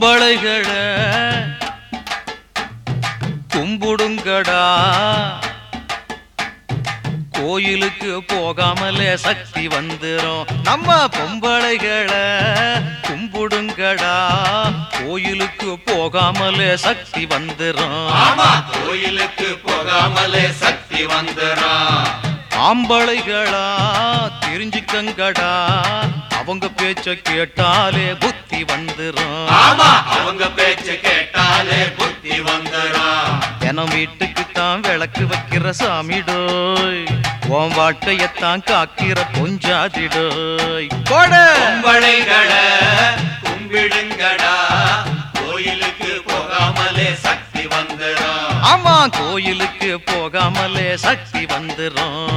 பொம்பளைகளை கும்பிடுங்கடா கோயிலுக்கு போகாமலே சக்தி வந்துரும் நம்ம பொம்பளைகளை கும்பிடுங்கடா கோயிலுக்கு போகாமலே சக்தி வந்துரும் ஆமா கோயிலுக்கு போகாமலே சக்தி வந்துடும் ஆம்பளைகளா தெரிஞ்சுக்கங்கடா அவங்க பேச்ச கேட்டாலே புத்தி வந்துரும் ஆமா அவங்க பேச்சு கேட்டாலே புத்தி வந்துடும் தினம் வீட்டுக்கு தான் விளக்கு வைக்கிற சாமிடோய் உன் வாழ்க்கையத்தான் காக்கிற பொஞ்சாதிடோய் கொடை பொம்பளைகளை கும்பிடுங்கடா கோயிலுக்கு போகாமலே சக்தி வந்துடும் ஆமா கோயிலுக்கு போகாமலே சக்தி வந்துரும்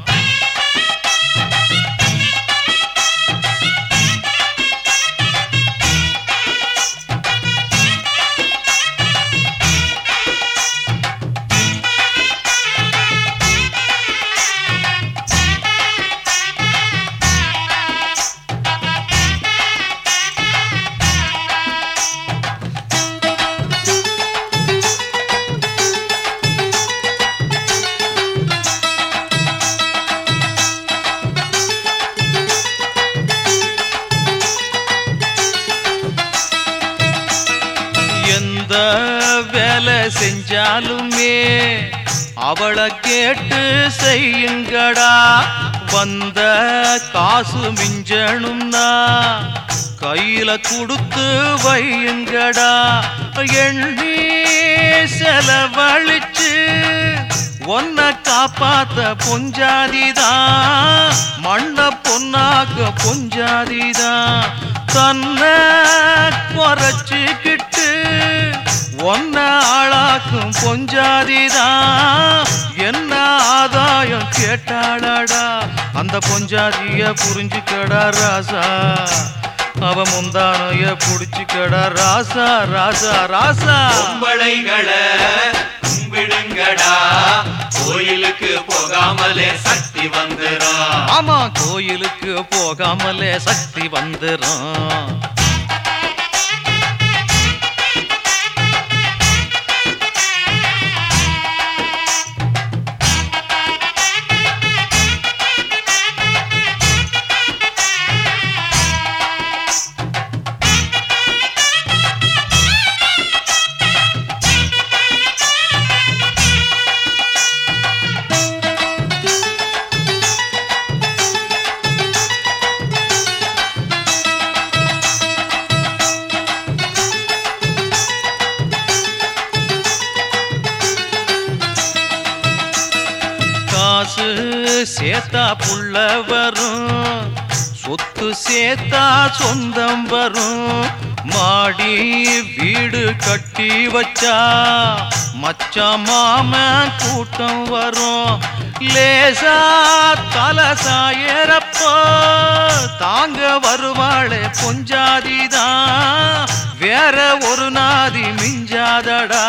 எந்த வேலை செஞ்சாலுமே அவளை கேட்டு செய்யுங்கடா வந்த காசு மிஞ்சணும்னா கையில கொடுத்து வையுங்கடா எண்ணி செலவழிச்சு ஒன்ன காப்பாத்த பொஞ்சாதிதான் மண்ண பொன்னாக்க பொஞ்சாதிதான் தன்னை குறைச்சுக்கிட்டு ஒன்ன ஆளாக்கும் பொஞ்சாதிதான் என்ன ஆதாயம் கேட்டாளடா அந்த பொஞ்சாதிய புரிஞ்சுக்கடா ராசா அவ முந்தானைய புடிச்சுக்கடா ராசா ராசா ராசா பொம்பளைகளை கும்பிடுங்கடா கோயிலுக்கு போகாமலே சக்தி வந்துடும் ஆமா கோயிலுக்கு போகாமலே சக்தி வந்துரும் காசு சேத்தா புள்ள வரும் சொத்து சேத்தா சொந்தம் வரும் மாடி வீடு கட்டி வச்சா மச்சா மாம கூட்டம் வரும் லேசா தலை சாயறப்போ தாங்க வருவாளே பொஞ்சாதிதான் வேற ஒரு நாதி மிஞ்சாதடா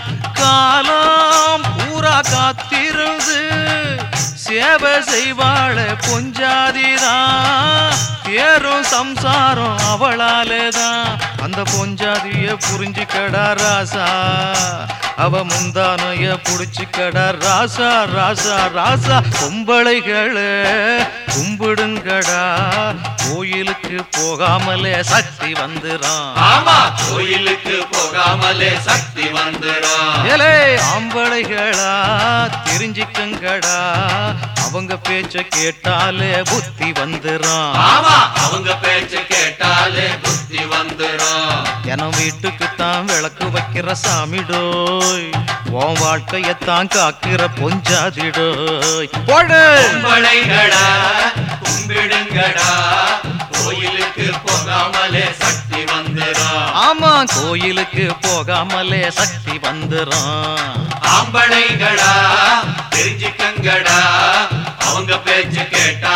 காலம் பூரா காத்திருந்து சேவை செய்வாள பொஞ்சாதிதான் தேரும் சம்சாரம் அவளாலேதான் அந்த பொஞ்சாதிய புரிஞ்சுக்கடா ராசா அவ முந்தானைய புடிச்சுக்கடா ராசா ராசா ராசா பொம்பளைகளே கும்பிடுங்கடா கோயிலுக்கு போகாமலே சக்தி வந்துறான் ஆமா கோயிலுக்கு போகாமலே சக்தி வந்துடும் ஏலே ஆம்பளைகளா தெரிஞ்சுக்கங்கடா அவங்க பேச்ச கேட்டாலே புத்தி வந்துறான் ஆமா அவங்க பேச்சு கேட்டாலே புத்தி வந்துடும் என வீட்டுக்கு தான் விளக்கு வைக்கிற சாமிடோய் உன் வாழ்க்கையத்தான் காக்கிற பொஞ்சாதிடோய் போடு பொம்பளைகளா கும்பிடுங்கடா கோயிலுக்கு போகாமலே சக்தி வந்துடும் ஆமா கோயிலுக்கு போகாமலே சக்தி வந்துரும் ஆம்பளைகளா தெரிஞ்சுக்கங்கடா அவங்க பேச்சு கேட்டா